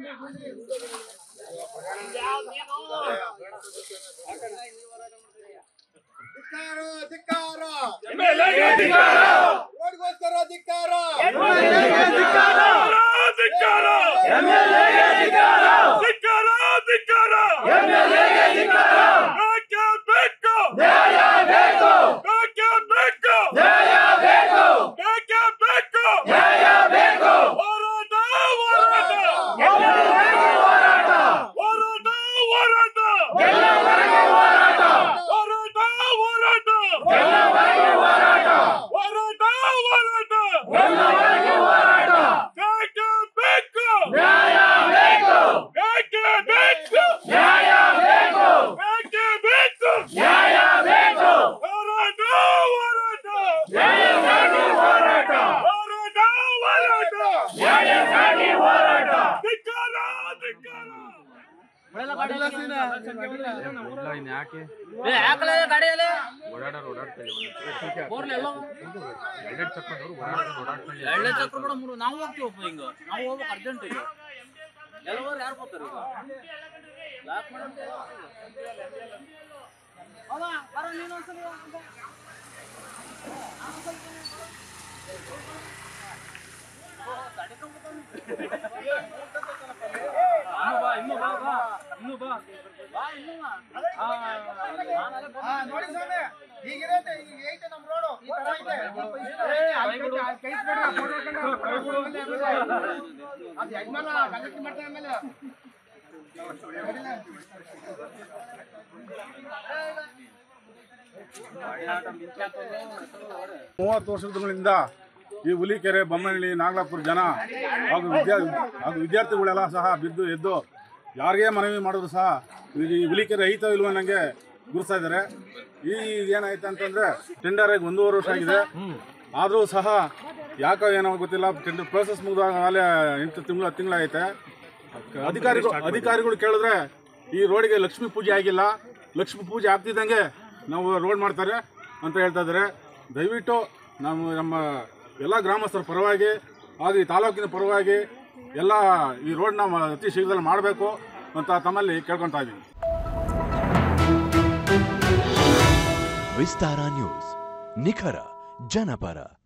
ಧಿಕ್ಕಾರ ಧಿಕ್ಕಾರ ಎಮ್ಮೆಲ್ಲೆಗೆ ಧಿಕ್ಕಾರ ರೋಡ್ಗೋಸ್ಕರ ಧಿಕ್ಕಾರ ಧಿಕ್ಕಾರ ಧಿಕ್ಕಾರ ಎಮ್ಮೆಲ್ಲೆಗೆ ಧಿಕ್ಕಾರ ಧಿಕ್ಕಾರ ಧಿಕ್ಕಾರ ಎಮ್ಮೆಲ್ಲೆಗೆ ಧಿಕ್ಕಾರ ಬೇಕೇ ಬೇಕು ನ್ಯಾಯ ಬೇಕು ಬೇಕೇ ಬೇಕು ನ್ಯಾಯ ಬೇಕು ಬೇಕೇ ಬೇಕು ನ್ಯಾಯ ಬೇಕು ಹೋರಾಟ ಹೋರಾಟ ಎಲ್ಲವರೆಗೂ ಹೋರಾಟ ಹೋರಾಟ ಹೋರಾಟ ಎಲ್ಲವರೆಗೂ ಹೋರಾಟ ಹೋರಾಟ ಹೋರಾಟ ಎಲ್ಲವರೆಗೂ ಹೋರಾಟ ಹೋರಾಟ ಹೋರಾಟ ಎಲ್ಲವರೆಗೂ ಹೋರಾಟ ಬೇಕೇ ಬೇಕು ನ್ಯಾಯ ಬೇಕು ಬೇಕೇ ಬೇಕು ನ್ಯಾಯ ಬೇಕು ಬೇಕೇ ಬೇಕು ನ್ಯಾಯ ಬೇಕು ಹೋರಾಟ ಹೋರಾಟ ನ್ಯಾಯಕ್ಕಾಗಿ ಹೋರಾಟ ಹೋರಾಟ ಹೋರಾಟ ನ್ಯಾಯಕ್ಕಾಗಿ ಹೋರಾಟ ಧಿಕ್ಕಾರ ಧಿಕ್ಕಾರ ಎಳ್ಳೆ ಚಕ್ರ ಕೂಡ ಮೂರು ನಾವು ಹೋಗ್ತೀವಪ್ಪ ಹಿಂಗ ನಾವು ಹೋಗ್ಬೇಕು ಅರ್ಜೆಂಟ್ ಈಗ ಎಲ್ಲವರು ಯಾರು ಬರ್ತಾರೆ ಈಗ ಲಾಕ್ ಮಾಡಂತೆ ಅವ ಬರ ನೀನು ಒಂದ್ಸಲಿ ಬಾ. ಇನ್ನು ಬಾ ಇನ್ನು ಬಾ ಬಾ ಇನ್ನು ಬಾ ಬಾ ಇನ್ನು ಬಾ ಆ, ನಾನಲ್ಲೇ ಬಂದೆ. ನೋಡಿ ಸ್ವಾಮಿ ಹೀಗಿರತ್ತೆ ಈಗ ಐತೆ ನಮ್ ರೋಡು ಈ ತರ ಐತೆ ಕೈ ಅದು ಯಜಮಾನ ಕಂಡಕ್ಟರ್ ಮಾಡ್ತಾರೆ ಆಮೇಲೆ ಮೂವತ್ತು ವರ್ಷಗಳಿಂದ ಈ ಹುಲಿಕೆರೆ ಬೊಮ್ಮನಹಳ್ಳಿ ನಾಗಲಾಪುರ ಜನ ಹಾಗೂ ವಿದ್ಯಾ ಹಾಗೂ ವಿದ್ಯಾರ್ಥಿಗಳೆಲ್ಲ ಸಹ ಬಿದ್ದು ಎದ್ದು ಯಾರಿಗೇ ಮನವಿ ಮಾಡಿದ್ರು ಸಹ ಈಗ ಈ ಹುಲಿಕೆರೆ ಐತೋ ಇಲ್ವೋ ನನಗೆ ಗುರುಸ್ತಾ ಇದ್ದಾರೆ ಈ ಏನಾಯ್ತು ಅಂತಂದರೆ ಟೆಂಡರ್ ಆಗಿ ಒಂದೂವರೆ ವರ್ಷ ಆಗಿದೆ ಆದರೂ ಸಹ ಯಾಕೋ ಏನೋ ಗೊತ್ತಿಲ್ಲ ಟೆಂಡರ್ ಪ್ರೋಸೆಸ್ ಮುಗಿದಾಗಲೇ ಎಂಟು ತಿಂಗಳು ತಿಂಗಳಾಗೈತೆ ಅಧಿಕಾರಿಗಳು ಅಧಿಕಾರಿಗಳು ಕೇಳಿದ್ರೆ ಈ ರೋಡಿಗೆ ಲಕ್ಷ್ಮೀ ಪೂಜೆ ಆಗಿಲ್ಲ ಲಕ್ಷ್ಮೀ ಪೂಜೆ ಆಗ್ತಿದ್ದಂಗೆ ನಾವು ರೋಡ್ ಮಾಡ್ತಾರೆ ಅಂತ ಹೇಳ್ತಾ ಇದ್ದಾರೆ ದಯವಿಟ್ಟು ನಾವು ನಮ್ಮ ಎಲ್ಲ ಗ್ರಾಮಸ್ಥರ ಪರವಾಗಿ ಹಾಗೂ ಈ ತಾಲೂಕಿನ ಪರವಾಗಿ ಎಲ್ಲ ಈ ರೋಡ್ನ ಮ- ಅತಿ ಶೀಘ್ರದಲ್ಲಿ ಮಾಡಬೇಕು ಅಂತ ತಮ್ಮಲ್ಲಿ ಕೇಳ್ಕೊತಾ ಇದ್ದೀನಿ ವಿಸ್ತಾರ ನ್ಯೂಸ್ ನಿಖರ ಜನಪರ